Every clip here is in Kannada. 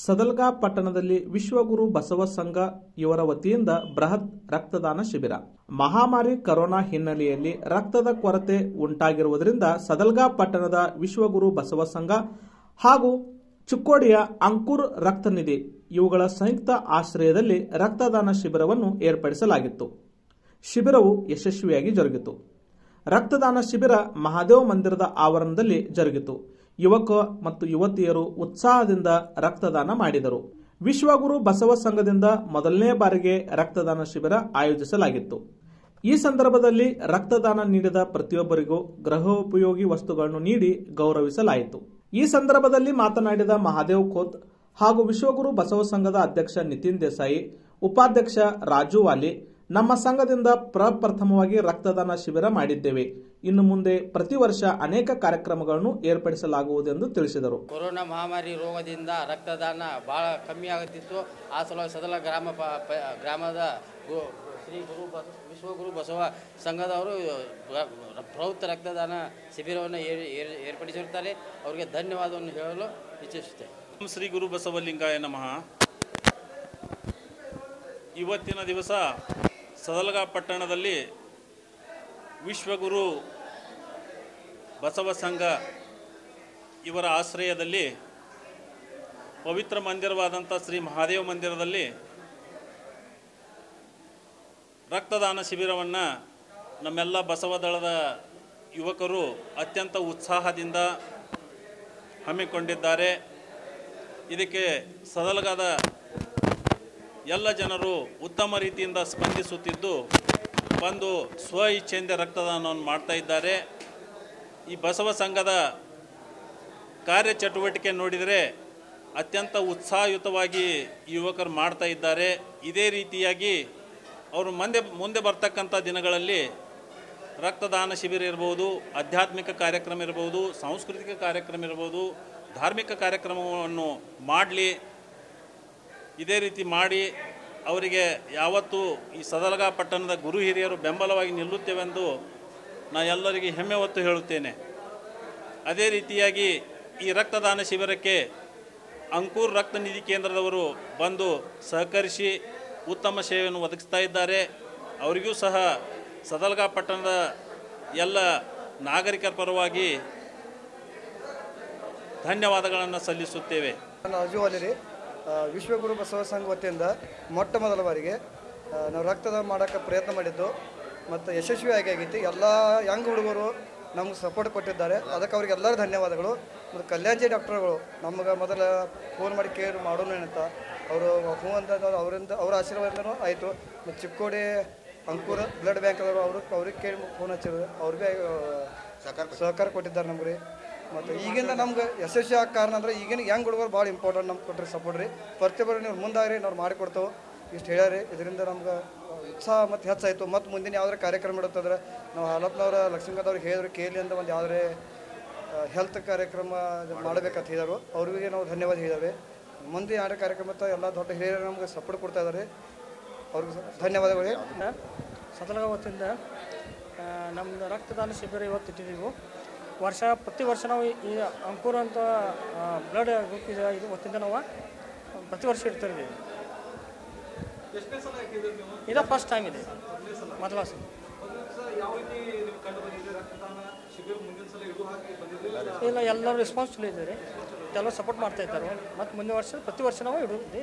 ಸದಲ್ಗಾ ಪಟ್ಟಣದಲ್ಲಿ ವಿಶ್ವಗುರು ಬಸವ ಸಂಘ ಇವರ ವತಿಯಿಂದ ಬೃಹತ್ ರಕ್ತದಾನ ಶಿಬಿರ ಮಹಾಮಾರಿ ಕೊರೋನಾ ಹಿನ್ನೆಲೆಯಲ್ಲಿ ರಕ್ತದ ಕೊರತೆ ಉಂಟಾಗಿರುವುದರಿಂದ ಸದಲ್ಗಾ ಪಟ್ಟಣದ ವಿಶ್ವಗುರು ಬಸವ ಸಂಘ ಹಾಗೂ ಚಿಕ್ಕೋಡಿಯ ಅಂಕುರ್ ರಕ್ತನಿಧಿ ಇವುಗಳ ಸಂಯುಕ್ತ ಆಶ್ರಯದಲ್ಲಿ ರಕ್ತದಾನ ಶಿಬಿರವನ್ನು ಏರ್ಪಡಿಸಲಾಗಿತ್ತು ಶಿಬಿರವು ಯಶಸ್ವಿಯಾಗಿ ಜರುಗಿತು ರಕ್ತದಾನ ಶಿಬಿರ ಮಹಾದೇವ ಮಂದಿರದ ಆವರಣದಲ್ಲಿ ಜರುಗಿತು ಯುವಕ ಮತ್ತು ಯುವತಿಯರು ಉತ್ಸಾಹದಿಂದ ರಕ್ತದಾನ ಮಾಡಿದರು ವಿಶ್ವಗುರು ಬಸವ ಸಂಘದಿಂದ ಮೊದಲನೇ ಬಾರಿಗೆ ರಕ್ತದಾನ ಶಿಬಿರ ಆಯೋಜಿಸಲಾಗಿತ್ತು ಈ ಸಂದರ್ಭದಲ್ಲಿ ರಕ್ತದಾನ ನೀಡಿದ ಪ್ರತಿಯೊಬ್ಬರಿಗೂ ಗೃಹೋಪಯೋಗಿ ವಸ್ತುಗಳನ್ನು ನೀಡಿ ಗೌರವಿಸಲಾಯಿತು ಈ ಸಂದರ್ಭದಲ್ಲಿ ಮಾತನಾಡಿದ ಮಹಾದೇವ್ ಖೋತ್ ಹಾಗೂ ವಿಶ್ವಗುರು ಬಸವ ಸಂಘದ ಅಧ್ಯಕ್ಷ ನಿತಿನ್ ದೇಸಾಯಿ ಉಪಾಧ್ಯಕ್ಷ ರಾಜು ವಾಲಿ ನಮ್ಮ ಸಂಘದಿಂದ ಪ್ರಪ್ರಥಮವಾಗಿ ರಕ್ತದಾನ ಶಿಬಿರ ಮಾಡಿದ್ದೇವೆ ಇನ್ನು ಮುಂದೆ ಪ್ರತಿ ವರ್ಷ ಅನೇಕ ಕಾರ್ಯಕ್ರಮಗಳನ್ನು ಏರ್ಪಡಿಸಲಾಗುವುದೆಂದು ತಿಳಿಸಿದರು ಕೊರೋನಾ ಮಹಾಮಾರಿ ರೋಗದಿಂದ ರಕ್ತದಾನ ಭಾಳ ಕಮ್ಮಿ ಆಗುತ್ತಿತ್ತು ಆ ಸಲುವಾಗಿ ಸದಲ ಗ್ರಾಮ ಪ ಪ- ಗ್ರಾಮದ ಗು ಶ್ರೀ ಗುರು ಬ ವಿಶ್ವಗುರು ಬಸವ ಸಂಘದವರು ಬ- ಬೃಹತ್ ರಕ್ತದಾನ ಶಿಬಿರವನ್ನು ಏರ್- ಏರ್- ಏರ್ಪಡಿಸಿರುತ್ತಾರೆ ಅವರಿಗೆ ಧನ್ಯವಾದವನ್ನು ಹೇಳಲು ಇಚ್ಛಿಸುತ್ತೇನೆ ಓಂ ಶ್ರೀ ಗುರು ಬಸವಲಿಂಗಾಯ ನಮಃ ಇವತ್ತಿನ ದಿವಸ ಸದಲಗ ಪಟ್ಟಣದಲ್ಲಿ ವಿಶ್ವಗುರು ಬಸವ ಸಂಘ ಇವರ ಆಶ್ರಯದಲ್ಲಿ ಪವಿತ್ರ ಮಂದಿರವಾದಂಥ ಶ್ರೀ ಮಹಾದೇವ ಮಂದಿರದಲ್ಲಿ ರಕ್ತದಾನ ಶಿಬಿರವನ್ನು ನಮ್ಮೆಲ್ಲ ಬಸವ ದಳದ ಯುವಕರು ಅತ್ಯಂತ ಉತ್ಸಾಹದಿಂದ ಹಮ್ಮಿಕೊಂಡಿದ್ದಾರೆ ಇದಕ್ಕೆ ಸದಲಗಾದ ಎಲ್ಲ ಜನರು ಉತ್ತಮ ರೀತಿಯಿಂದ ಸ್ಪಂದಿಸುತ್ತಿದ್ದು ಬಂದು ಸ್ವ ಇಚ್ಛೆಯಿಂದ ರಕ್ತದಾನವನ್ನು ಮಾಡ್ತಾ ಇದ್ದಾರೆ ಈ ಬಸವ ಸಂಘದ ಕಾರ್ಯಚಟುವಟಿಕೆ ನೋಡಿದರೆ ಅತ್ಯಂತ ಉತ್ಸಾಹಯುತವಾಗಿ ಯುವಕರು ಮಾಡ್ತಾ ಇದ್ದಾರೆ ಇದೇ ರೀತಿಯಾಗಿ ಅವರು ಮುಂದೆ ಮುಂದೆ ಬರ್ತಕ್ಕಂಥ ದಿನಗಳಲ್ಲಿ ರಕ್ತದಾನ ಶಿಬಿರ ಇರ್ಬೋದು ಆಧ್ಯಾತ್ಮಿಕ ಕಾರ್ಯಕ್ರಮ ಇರ್ಬೋದು ಸಾಂಸ್ಕೃತಿಕ ಕಾರ್ಯಕ್ರಮ ಇರ್ಬೋದು ಧಾರ್ಮಿಕ ಕಾರ್ಯಕ್ರಮವನ್ನು ಮಾಡಲಿ ಇದೇ ರೀತಿ ಮಾಡಿ ಅವರಿಗೆ ಯಾವತ್ತೂ ಈ ಸದಲಗಾ ಪಟ್ಟಣದ ಗುರು ಹಿರಿಯರು ಬೆಂಬಲವಾಗಿ ನಿಲ್ಲುತ್ತೇವೆಂದು ನಾ ಎಲ್ಲರಿಗೆ ಹೆಮ್ಮೆ ಹೊತ್ತು ಹೇಳುತ್ತೇನೆ ಅದೇ ರೀತಿಯಾಗಿ ಈ ರಕ್ತದಾನ ಶಿಬಿರಕ್ಕೆ ಅಂಕೂರ್ ರಕ್ತ ನಿಧಿ ಕೇಂದ್ರದವರು ಬಂದು ಸಹಕರಿಸಿ ಉತ್ತಮ ಸೇವೆಯನ್ನು ಒದಗಿಸ್ತಾ ಇದ್ದಾರೆ ಅವರಿಗೂ ಸಹ ಸದಲ್ಗಾ ಪಟ್ಟಣದ ಎಲ್ಲ ನಾಗರಿಕರ ಪರವಾಗಿ ಧನ್ಯವಾದಗಳನ್ನು ಸಲ್ಲಿಸುತ್ತೇವೆ ನಾನು ಅಜು ಅಲಿರಿ ಆ, ವಿಶ್ವಗುರು ಬಸವ ಸಂಘ ವತಿಯಿಂದ ಮೊಟ್ಟ ಮೊದಲ ಬಾರಿಗೆ ಆ, ನಾವು ರಕ್ತದಾನ ಮಾಡೋಕ್ಕೆ ಪ್ರಯತ್ನ ಮಾಡಿದ್ದು ಮತ್ತು ಯಶಸ್ವಿಯಾಗಿ ಆಗೈತಿ ಎಲ್ಲ ಯಂಗ್ ಹುಡುಗರು ನಮ್ಗೆ ಸಪೋರ್ಟ್ ಕೊಟ್ಟಿದ್ದಾರೆ ಅದಕ್ಕೆ ಅವ್ರಿಗೆ ಎಲ್ಲರೂ ಧನ್ಯವಾದಗಳು ಮತ್ತು ಕಲ್ಯಾಣ್ಜಿ ಡಾಕ್ಟರ್ಗಳು ನಮ್ಗೆ ಮೊದಲ ಫೋನ್ ಮಾಡಿ ಕೇರ್ ಮಾಡೋಣ ಅಂತ ಅವರು ಹ್ಞೂ ಅಂತ ಅವರಿಂದ ಅವರ ಆಶೀರ್ವಾದನೂ ಆಯಿತು ಮತ್ತು ಚಿಕ್ಕೋಡಿ ಅಂಕೂರ ಬ್ಲಡ್ ಬ್ಯಾಂಕ್ ಅವರು ಅವರು ಅವ್ರಿಗೆ ಕೇಳಿ ಫೋನ್ ಹಚ್ಚಿದ್ರು ಅವ್ರಿಗೆ ಸಹಕಾರ ಕೊಟ್ಟಿದ್ದಾರೆ ನಮ್ಗೆ ರೀ ಮತ್ತು ಈಗಿಂದ ನಮ್ಗೆ ಯಶಸ್ವಿ ಆಗ ಕಾರಣ ಅಂದ್ರೆ ಈಗಿನ ಯಂಗ್ ಹುಡುಗರು ಭಾಳ ಇಂಪಾರ್ಟೆಂಟ್ ನಮ್ಗೆ ಕೊಟ್ಟರೆ ಸಪೋರ್ಟ್ ರೀ ಪ್ರತಿಯೊಬ್ಬರು ನೀವು ಮುಂದಾಗ್ರಿ ನಾವು ಮಾಡಿಕೊಡ್ತೇವೆ ಇಷ್ಟು ಹೇಳ್ಯಾರಿ ಇದರಿಂದ ನಮ್ಗೆ ಉತ್ಸಾಹ ಮತ್ತು ಹೆಚ್ಚಾಯಿತು ಮತ್ತು ಮುಂದಿನ ಯಾವ್ದಾರ ಕಾರ್ಯಕ್ರಮ ಇಡುತ್ತಂದ್ರೆ ನಾವು ಹಾಲಪ್ಪನವ್ರ ಲಕ್ಷ್ಮೀಕಾಂತ್ ಅವ್ರಿಗೆ ಹೇಳಿದ್ರು ಕೇಳಿ ಅಂತ ಒಂದು ಯಾವುದೇ ಹೆಲ್ತ್ ಕಾರ್ಯಕ್ರಮ ಮಾಡಬೇಕಂತ ಹೇಳಿದರು ಅವ್ರಿಗೆ ನಾವು ಧನ್ಯವಾದ ಹೇಳಿದಾವೆ ಮುಂದೆ ಯಾವ್ದೇ ಕಾರ್ಯಕ್ರಮ ಇತ್ತು ಎಲ್ಲ ದೊಡ್ಡ ಹಿರಿಯರು ನಮ್ಗೆ ಸಪೋರ್ಟ್ ಕೊಡ್ತಾ ಇದ್ದಾರೆ ಅವ್ರಿಗೆ ಧನ್ಯವಾದಗಳು ಸದಲಗ ವತಿಯಿಂದ ನಮ್ಮದು ರಕ್ತದಾನ ಶಿಬಿರ ಇವತ್ತು ಇಟ್ಟಿದ್ದೀವಿ ವರ್ಷ ಪ್ರತಿ ವರ್ಷ ನಾವು ಈ ಅಂಕುರ ಅಂತ ಬ್ಲಡ್ ಗ್ರೂಪ್ ಇದೆ ಇದು ವತಿಯಿಂದ ನಾವು ಪ್ರತಿ ವರ್ಷ ಇಡ್ತಾ ಇದ್ದೀವಿ ಇದು ಫಸ್ಟ್ ಟೈಮ್ ಇದೆ ಮೊದಲ ಸಲ ಇಲ್ಲ ಎಲ್ಲರೂ ರೆಸ್ಪಾನ್ಸಿಬಲ್ ಇದ್ದಾರೆ ಎಲ್ಲರೂ ಸಪೋರ್ಟ್ ಮಾಡ್ತಾ ಇದ್ದಾರೆ ಮತ್ತು ಮುಂದಿನ ವರ್ಷ ಪ್ರತಿ ವರ್ಷ ನಾವು ಇಡುತ್ತೆ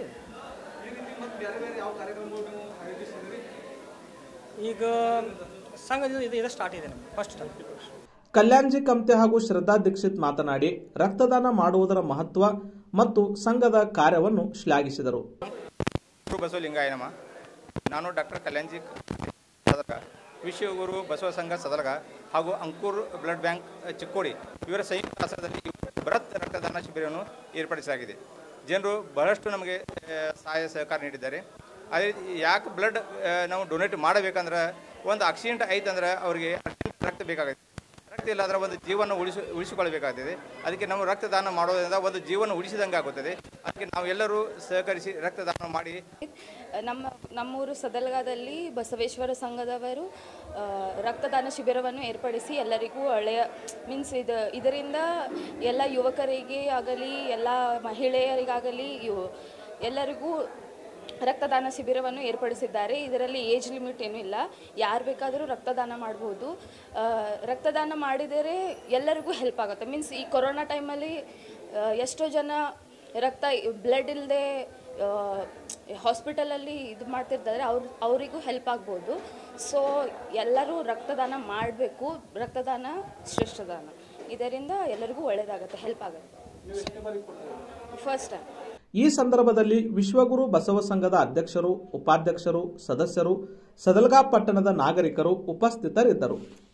ಈಗ ಸಂಘದಿಂದ ಇದು ಇದು ಸ್ಟಾರ್ಟ್ ಇದೆ ನಮ್ಗೆ ಫಸ್ಟ್ ಟೈಮ್ ಕಲ್ಯಾಣ್ಜಿ ಕಮ್ತೆ ಹಾಗೂ ಶ್ರದ್ಧಾ ದೀಕ್ಷಿತ್ ಮಾತನಾಡಿ ರಕ್ತದಾನ ಮಾಡುವುದರ ಮಹತ್ವ ಮತ್ತು ಸಂಘದ ಕಾರ್ಯವನ್ನು ಶ್ಲಾಘಿಸಿದರು ಗುರು ಬಸವಲಿಂಗಾಯ ನಮ ನಾನು ಡಾಕ್ಟರ್ ಕಲ್ಯಾಣ್ಜಿ ಸದಕ ವಿಶ್ವಗುರು ಬಸವ ಸಂಘ ಸದಲಗ ಹಾಗೂ ಅಂಕೂರ್ ಬ್ಲಡ್ ಬ್ಯಾಂಕ್ ಚಿಕ್ಕೋಡಿ ಇವರ ಸಂಯುಕ್ತ ಆಶ್ರಯದಲ್ಲಿ ಬೃಹತ್ ರಕ್ತದಾನ ಶಿಬಿರವನ್ನು ಏರ್ಪಡಿಸಲಾಗಿದೆ ಜನರು ಬಹಳಷ್ಟು ನಮಗೆ ಆ, ಸಹಾಯ ಸಹಕಾರ ನೀಡಿದ್ದಾರೆ ಅದೇ ರೀತಿ ಯಾಕೆ ಬ್ಲಡ್ ನಾವು ಡೊನೇಟ್ ಮಾಡಬೇಕಂದ್ರೆ ಒಂದು ಆಕ್ಸಿಡೆಂಟ್ ಆಯ್ತಂದ್ರೆ ಅವರಿಗೆ ಅರ್ಜೆಂಟ್ ರಕ್ತ ಬೇಕಾಗುತ್ತೆ ರಕ್ತ ಇಲ್ಲಾಂದ್ರೆ ಒಂದು ಜೀವನ ಉಳಿಸಿ ಉಳಿಸಿಕೊಳ್ಬೇಕಾಗ್ತದೆ ಅದಕ್ಕೆ ನಾವು ರಕ್ತದಾನ ಮಾಡೋದ್ರಿಂದ ಒಂದು ಜೀವನ ಉಳಿಸಿದಂಗೆ ಆಗುತ್ತದೆ ಅದಕ್ಕೆ ನಾವೆಲ್ಲರೂ ಸಹಕರಿಸಿ ರಕ್ತದಾನ ಮಾಡಿ ನಮ್ಮ ನಮ್ಮೂರು ಸದಲ್ಗಾದಲ್ಲಿ ಬಸವೇಶ್ವರ ಸಂಘದವರು ಆ, ರಕ್ತದಾನ ಶಿಬಿರವನ್ನು ಏರ್ಪಡಿಸಿ ಎಲ್ಲರಿಗೂ ಒಳ್ಳೆಯ ಮೀನ್ಸ್ ಇದು ಇದರಿಂದ ಎಲ್ಲ ಯುವಕರಿಗೆ ಆಗಲಿ ಎಲ್ಲ ಮಹಿಳೆಯರಿಗಾಗಲಿ ಇವು ಎಲ್ಲರಿಗೂ ರಕ್ತದಾನ ಶಿಬಿರವನ್ನು ಏರ್ಪಡಿಸಿದ್ದಾರೆ ಇದರಲ್ಲಿ ಏಜ್ ಲಿಮಿಟ್ ಏನೂ ಇಲ್ಲ ಯಾರು ಬೇಕಾದರೂ ರಕ್ತದಾನ ಮಾಡ್ಬೋದು ಆ, ರಕ್ತದಾನ ಮಾಡಿದರೆ ಎಲ್ಲರಿಗೂ ಹೆಲ್ಪ್ ಆಗುತ್ತೆ ಮೀನ್ಸ್ ಈ ಕೊರೋನಾ ಟೈಮಲ್ಲಿ ಎಷ್ಟೋ ಜನ ರಕ್ತ ಬ್ಲಡ್ ಇಲ್ಲದೆ ಹಾಸ್ಪಿಟಲಲ್ಲಿ ಇದು ಮಾಡ್ತಿರ್ತಾರೆ ಅವ್ರ ಅವರಿಗೂ ಹೆಲ್ಪ್ ಆಗ್ಬೋದು ಸೊ ಎಲ್ಲರೂ ರಕ್ತದಾನ ಮಾಡಬೇಕು ರಕ್ತದಾನ ಶ್ರೇಷ್ಠದಾನ ಇದರಿಂದ ಎಲ್ಲರಿಗೂ ಒಳ್ಳೆಯದಾಗುತ್ತೆ ಹೆಲ್ಪ್ ಆಗುತ್ತೆ ಫಸ್ಟ್ ಟೈಮ್ ಈ ಸಂದರ್ಭದಲ್ಲಿ ವಿಶ್ವಗುರು ಬಸವ ಸಂಘದ ಅಧ್ಯಕ್ಷರು ಉಪಾಧ್ಯಕ್ಷರು ಸದಸ್ಯರು ಸದಲ್ಗಾ ಪಟ್ಟಣದ ನಾಗರಿಕರು ಉಪಸ್ಥಿತರಿದ್ದರು